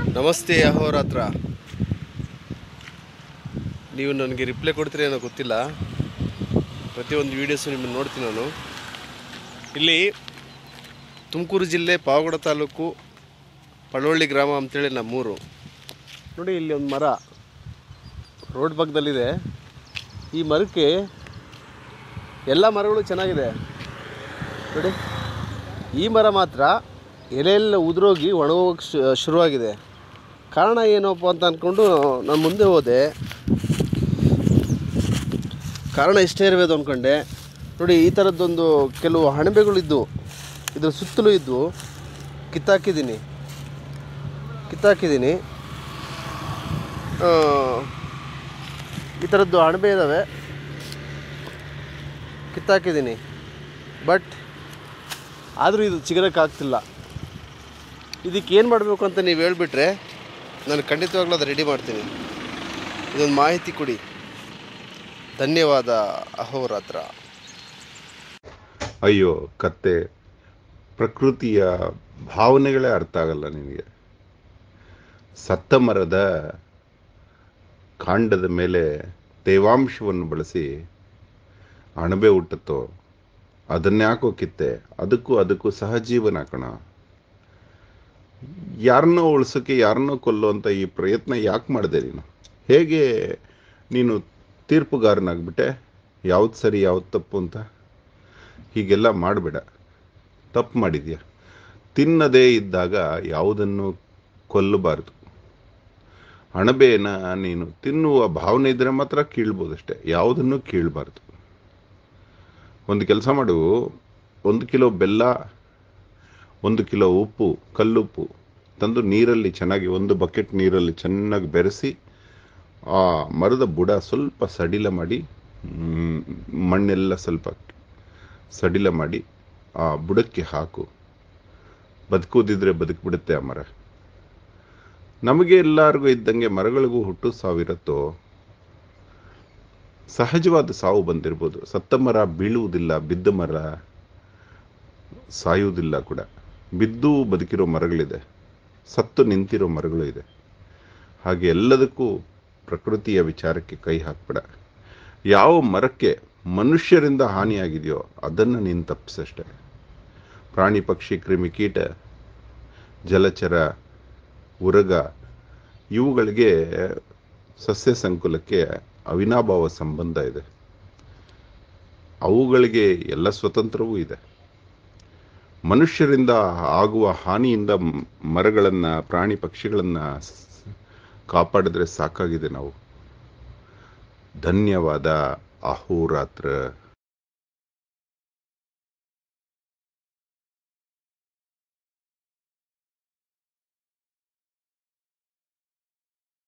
ನಮಸ್ತೆ ಅಹೋರಾತ್ರ ನೀವು ನನಗೆ ರಿಪ್ಲೈ ಕೊಡ್ತೀರಿ ಏನೋ ಗೊತ್ತಿಲ್ಲ ಪ್ರತಿಯೊಂದು ವೀಡಿಯೋಸು ನಿಮ್ಮನ್ನು ನೋಡ್ತೀನಿ ನಾನು ಇಲ್ಲಿ ತುಮಕೂರು ಜಿಲ್ಲೆ ಪಾವಗಡ ತಾಲೂಕು ಪಳವಳ್ಳಿ ಗ್ರಾಮ ಅಂತೇಳಿ ನಮ್ಮೂರು ನೋಡಿ ಇಲ್ಲಿ ಒಂದು ಮರ ರೋಡ್ ಪಕ್ಕದಲ್ಲಿದೆ ಈ ಮರಕ್ಕೆ ಎಲ್ಲ ಮರಗಳು ಚೆನ್ನಾಗಿದೆ ನೋಡಿ ಈ ಮರ ಮಾತ್ರ ಎಲೆಯೆಲ್ಲ ಉದುರೋಗಿ ಒಣಗೋಗಕ್ಕೆ ಶು- ಶುರುವಾಗಿದೆ ಕಾರಣ ಏನಪ್ಪ ಅಂತ ಅಂದ್ಕೊಂಡು ನಾನು ಮುಂದೆ ಹೋದೆ ಕಾರಣ ಇಷ್ಟೇ ಇರಬೇಕು ಅಂದ್ಕೊಂಡೆ ನೋಡಿ ಈ ಥರದ್ದೊಂದು ಕೆಲವು ಅಣಬೆಗಳಿದ್ದು ಇದ್ರ ಸುತ್ತಲೂ ಇದ್ದು ಕಿತ್ತಾಕಿದ್ದೀನಿ ಕಿತ್ತಾಕಿದ್ದೀನಿ ಆ, ಈ ಥರದ್ದು ಅಣಬೆ ಇದ್ದಾವೆ ಕಿತ್ತಾಕಿದ್ದೀನಿ ಬಟ್ ಆದರೂ ಇದು ಚಿಗುರಕ್ಕಾಗ್ತಿಲ್ಲ ಇದಕ್ಕೆ ಏನು ಮಾಡಬೇಕು ಅಂತ ನೀವು ಹೇಳ್ಬಿಟ್ರೆ ನಾನು ಖಂಡಿತವಾಗ್ಲೂ ಅದು ರೆಡಿ ಮಾಡ್ತೀನಿ ಇದೊಂದು ಮಾಹಿತಿ ಕೊಡಿ ಧನ್ಯವಾದ ಅಹೋರಾತ್ರ ಅಯ್ಯೋ ಕತ್ತೆ ಪ್ರಕೃತಿಯ ಭಾವನೆಗಳೇ ಅರ್ಥ ಆಗಲ್ಲ ನಿನಗೆ ಸತ್ತ ಮರದ ಕಾಂಡದ ಮೇಲೆ ತೇವಾಂಶವನ್ನು ಬಳಸಿ ಅಣಬೆ ಹುಟ್ಟುತ್ತೋ ಅದನ್ನ್ಯಾಕೋ ಕಿತ್ತೆ ಅದಕ್ಕೂ ಅದಕ್ಕೂ ಸಹಜೀವನ ಕಣ ಯಾರನ್ನೋ ಉಳಿಸೋಕ್ಕೆ ಯಾರನ್ನೋ ಕೊಲ್ಲುವಂಥ ಈ ಪ್ರಯತ್ನ ಯಾಕೆ ಮಾಡಿದೆ ನೀನು ಹೇಗೆ ನೀನು ತೀರ್ಪುಗಾರನಾಗ್ಬಿಟ್ಟೆ ಯಾವ್ದು ಸರಿ ಯಾವ್ದು ತಪ್ಪು ಅಂತ ಹೀಗೆಲ್ಲ ಮಾಡಬೇಡ ತಪ್ಪು ಮಾಡಿದ್ಯಾ ತಿನ್ನದೇ ಇದ್ದಾಗ ಯಾವುದನ್ನು ಕೊಲ್ಲಬಾರದು ಅಣಬೆನ ನೀನು ತಿನ್ನುವ ಭಾವನೆ ಇದ್ದರೆ ಮಾತ್ರ ಕೀಳ್ಬೋದಷ್ಟೆ ಯಾವುದನ್ನು ಕೀಳಬಾರ್ದು ಒಂದು ಕೆಲಸ ಮಾಡು ಒಂದು ಕಿಲೋ ಬೆಲ್ಲ ಒಂದು ಕಿಲೋ ಉಪ್ಪು ಕಲ್ಲುಪ್ಪು ತಂದು ನೀರಲ್ಲಿ ಚೆನ್ನಾಗಿ ಒಂದು ಬಕೆಟ್ ನೀರಲ್ಲಿ ಚೆನ್ನಾಗಿ ಬೆರೆಸಿ ಆ ಮರದ ಬುಡ ಸ್ವಲ್ಪ ಸಡಿಲ ಮಾಡಿ ಮ್, ಮಣ್ಣೆಲ್ಲ ಸ್ವಲ್ಪ ಸಡಿಲ ಮಾಡಿ ಆ ಬುಡಕ್ಕೆ ಹಾಕು ಬದುಕೋದಿದ್ರೆ ಬದುಕ್ಬಿಡುತ್ತೆ ಆ ಮರ ನಮಗೆ ಎಲ್ಲರಿಗೂ ಇದ್ದಂಗೆ ಮರಗಳಿಗೂ ಹುಟ್ಟು ಸಾವಿರತ್ತೋ ಸಹಜವಾದ ಸಾವು ಬಂದಿರ್ಬೋದು ಸತ್ತ ಮರ ಬೀಳುವುದಿಲ್ಲ ಬಿದ್ದ ಮರ ಸಾಯುವುದಿಲ್ಲ ಕೂಡ ಬಿದ್ದು ಬದುಕಿರೋ ಮರಗಳಿದೆ ಸತ್ತು ನಿಂತಿರೋ ಮರಗಳು ಇದೆ ಹಾಗೆ ಎಲ್ಲದಕ್ಕೂ ಪ್ರಕೃತಿಯ ವಿಚಾರಕ್ಕೆ ಕೈ ಹಾಕ್ಬೇಡ ಯಾವ ಮರಕ್ಕೆ ಮನುಷ್ಯರಿಂದ ಹಾನಿಯಾಗಿದೆಯೋ ಅದನ್ನು ನೀನು ತಪ್ಪಿಸಷ್ಟೆ ಪ್ರಾಣಿ ಪಕ್ಷಿ ಕ್ರಿಮಿಕೀಟ ಜಲಚರ ಉರಗ ಇವುಗಳಿಗೆ ಸಸ್ಯ ಸಂಕುಲಕ್ಕೆ ಅವಿನಾಭಾವ ಸಂಬಂಧ ಇದೆ ಅವುಗಳಿಗೆ ಎಲ್ಲ ಸ್ವತಂತ್ರವೂ ಇದೆ ಮನುಷ್ಯರಿಂದ ಆಗುವ ಹಾನಿಯಿಂದ ಮ್- ಮರಗಳನ್ನು ಪ್ರಾಣಿ ಪಕ್ಷಿಗಳನ್ನು ಕಾಪಾಡಿದ್ರೆ ಸಾಕಾಗಿದೆ ನಾವು ಧನ್ಯವಾದ ಅಹೋರಾತ್ರ